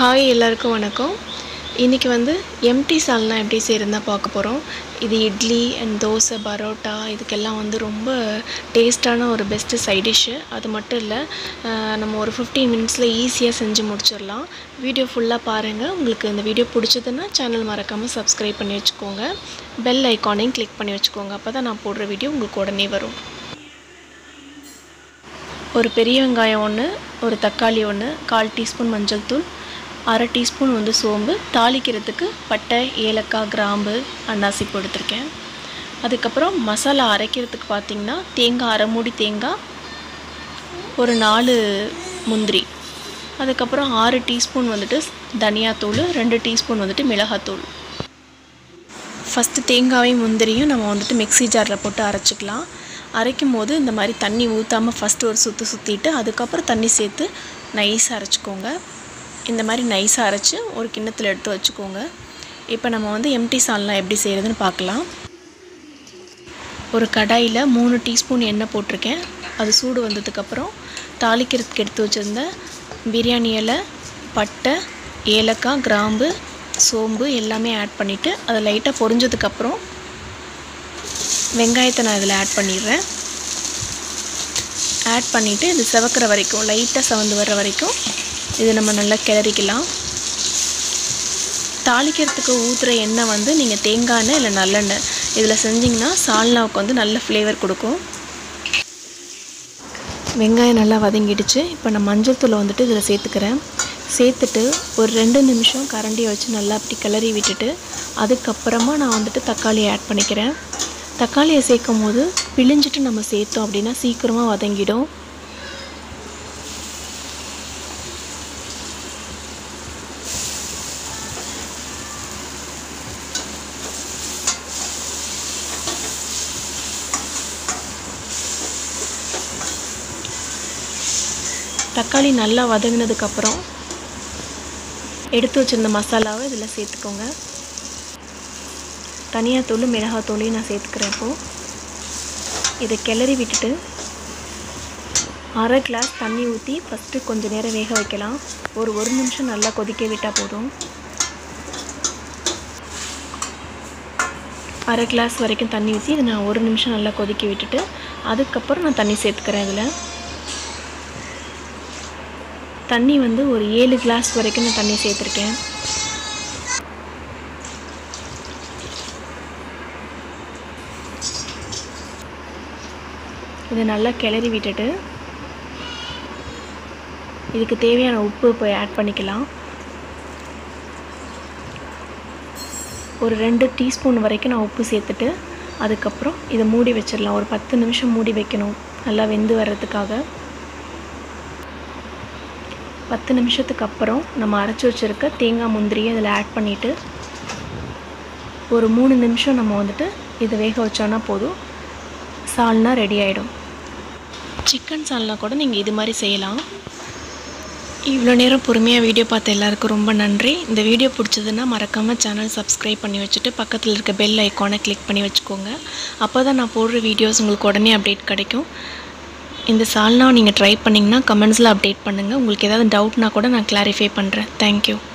hi எல்லாருக்கும் வணக்கம் இன்றைக்கி வந்து எம்டி சால்னா எப்படி செய்கிறதுனா பார்க்க போகிறோம் இது இட்லி அண்ட் தோசை பரோட்டா இதுக்கெல்லாம் வந்து ரொம்ப டேஸ்டான ஒரு பெஸ்ட்டு சைட் டிஷ்ஷு அது மட்டும் இல்லை அஹ், நம்ம ஒரு ஃபிஃப்டீன் மினிட்ஸில் ஈஸியாக செஞ்சு முடிச்சிடலாம் வீடியோ ஃபுல்லாக பாருங்கள் உங்களுக்கு இந்த வீடியோ பிடிச்சதுன்னா சேனல் மறக்காமல் சப்ஸ்கிரைப் பண்ணி வச்சுக்கோங்க பெல் ஐக்கானையும் கிளிக் பண்ணி வச்சுக்கோங்க அப்போ தான் நான் போடுற வீடியோ உங்களுக்கு உடனே வரும் ஒரு பெரிய வெங்காயம் ஒன்று ஒரு தக்காளி ஒன்று கால் டீஸ்பூன் மஞ்சள் தூள் அரை டீஸ்பூன் வந்து சோம்பு தாளிக்கிறதுக்கு பட்டை ஏலக்காய் கிராம்பு அன்னாசி எடுத்திருக்கேன் அதுக்கப்புறம் மசாலா அரைக்கிறதுக்கு பார்த்திங்கன்னா தேங்காய் அரை மூடி தேங்காய் ஒரு நாலு முந்திரி அதுக்கப்புறம் ஆறு டீஸ்பூன் வந்துட்டு தனியாத்தூள் ரெண்டு டீஸ்பூன் வந்துட்டு மிளகாத்தூள் ஃபஸ்ட்டு தேங்காயும் முந்திரியும் நம்ம வந்துட்டு மிக்ஸி ஜாரில் போட்டு அரைச்சிக்கலாம் அரைக்கும் போது இந்த மாதிரி தண்ணி ஊற்றாமல் ஃபஸ்ட்டு ஒரு சுற்று சுற்றிட்டு அதுக்கப்புறம் தண்ணி சேர்த்து நைஸாக அரைச்சிக்கோங்க இந்த மாதிரி நைஸாக அரைச்சி ஒரு கிண்ணத்தில் எடுத்து வச்சுக்கோங்க இப்போ நம்ம வந்து எம்டி சால்னா எப்படி செய்கிறதுன்னு பார்க்கலாம் ஒரு கடாயில் மூணு டீஸ்பூன் எண்ணெய் போட்டிருக்கேன் அது சூடு வந்ததுக்கப்புறம் தாளிக்கிறதுக்கு எடுத்து வச்சுருந்த பிரியாணி இலை பட்டை ஏலக்காய் கிராம்பு சோம்பு எல்லாமே ஆட் பண்ணிவிட்டு அதை லைட்டாக பொரிஞ்சதுக்கப்புறம் வெங்காயத்தை நான் இதில் ஆட் பண்ணிடுறேன் ஆட் பண்ணிவிட்டு இது செவக்கிற வரைக்கும் லைட்டாக செவந்து வர்ற வரைக்கும் இது நம்ம நல்லா கிளறிக்கலாம் தாளிக்கிறதுக்கு ஊற்றுற எண்ணெய் வந்து நீங்கள் தேங்காய் எண்ணெய் இல்லை நல்லெண்ணெய் இதில் செஞ்சிங்கன்னா சால்னாவுக்கு வந்து நல்ல ஃப்ளேவர் கொடுக்கும் வெங்காயம் நல்லா வதங்கிடுச்சு இப்போ நான் மஞ்சள் தூளை வந்துட்டு இதில் சேர்த்துக்கிறேன் சேர்த்துட்டு ஒரு ரெண்டு நிமிஷம் கரண்டியை வச்சு நல்லா அப்படி கிளறி விட்டுட்டு அதுக்கப்புறமா நான் வந்துட்டு தக்காளியை ஆட் பண்ணிக்கிறேன் தக்காளியை சேர்க்கும் போது பிழிஞ்சிட்டு நம்ம சேர்த்தோம் அப்படின்னா சீக்கிரமாக வதங்கிடும் தக்காளி நல்லா வதங்கினதுக்கப்புறம் எடுத்து வச்சிருந்த மசாலாவை இதில் சேர்த்துக்கோங்க தனியாத்தூள் மிளகாத்தூளையும் நான் சேர்த்துக்கிறேன் இப்போது இதை கிளறி விட்டுட்டு அரை கிளாஸ் தண்ணி ஊற்றி ஃபஸ்ட்டு கொஞ்சம் நேரம் வேக வைக்கலாம் ஒரு ஒரு நிமிஷம் நல்லா கொதிக்க விட்டால் போதும் அரை கிளாஸ் வரைக்கும் தண்ணி ஊற்றி இதை நான் ஒரு நிமிஷம் நல்லா கொதிக்க விட்டுட்டு அதுக்கப்புறம் நான் தண்ணி சேர்த்துக்கிறேன் இதில் தண்ணி வந்து ஒரு ஏழு கிளாஸ் வரைக்கும் நான் தண்ணி சேர்த்துருக்கேன் இதை நல்லா கிளறி விட்டுட்டு இதுக்கு தேவையான உப்பு இப்போ ஆட் பண்ணிக்கலாம் ஒரு ரெண்டு டீஸ்பூன் வரைக்கும் நான் உப்பு சேர்த்துட்டு அதுக்கப்புறம் இதை மூடி வச்சிடலாம் ஒரு பத்து நிமிஷம் மூடி வைக்கணும் நல்லா வெந்து வர்றதுக்காக பத்து நிமிஷத்துக்கு அப்புறம் நம்ம அரைச்சி வச்சுருக்க தேங்காய் முந்திரியை இதில் ஆட் பண்ணிவிட்டு ஒரு மூணு நிமிஷம் நம்ம வந்துட்டு இதை வேக வச்சோன்னா போதும் சால்னா ரெடி ஆகிடும் சிக்கன் சால்னா கூட நீங்கள் இது மாதிரி செய்யலாம் இவ்வளோ நேரம் பொறுமையாக வீடியோ பார்த்த எல்லாருக்கும் ரொம்ப நன்றி இந்த வீடியோ பிடிச்சதுன்னா மறக்காமல் சேனல் சப்ஸ்கிரைப் பண்ணி வச்சுட்டு பக்கத்தில் இருக்க பெல் ஐக்கானை கிளிக் பண்ணி வச்சுக்கோங்க அப்போ தான் நான் போடுற வீடியோஸ் உங்களுக்கு உடனே அப்டேட் கிடைக்கும் இந்த சால்னா நீங்கள் ட்ரை பண்ணிங்கன்னா கமெண்ட்ஸில் அப்டேட் பண்ணுங்கள் உங்களுக்கு ஏதாவது டவுட்னா கூட நான் கிளாரிஃபை பண்ணுறேன் தேங்க்யூ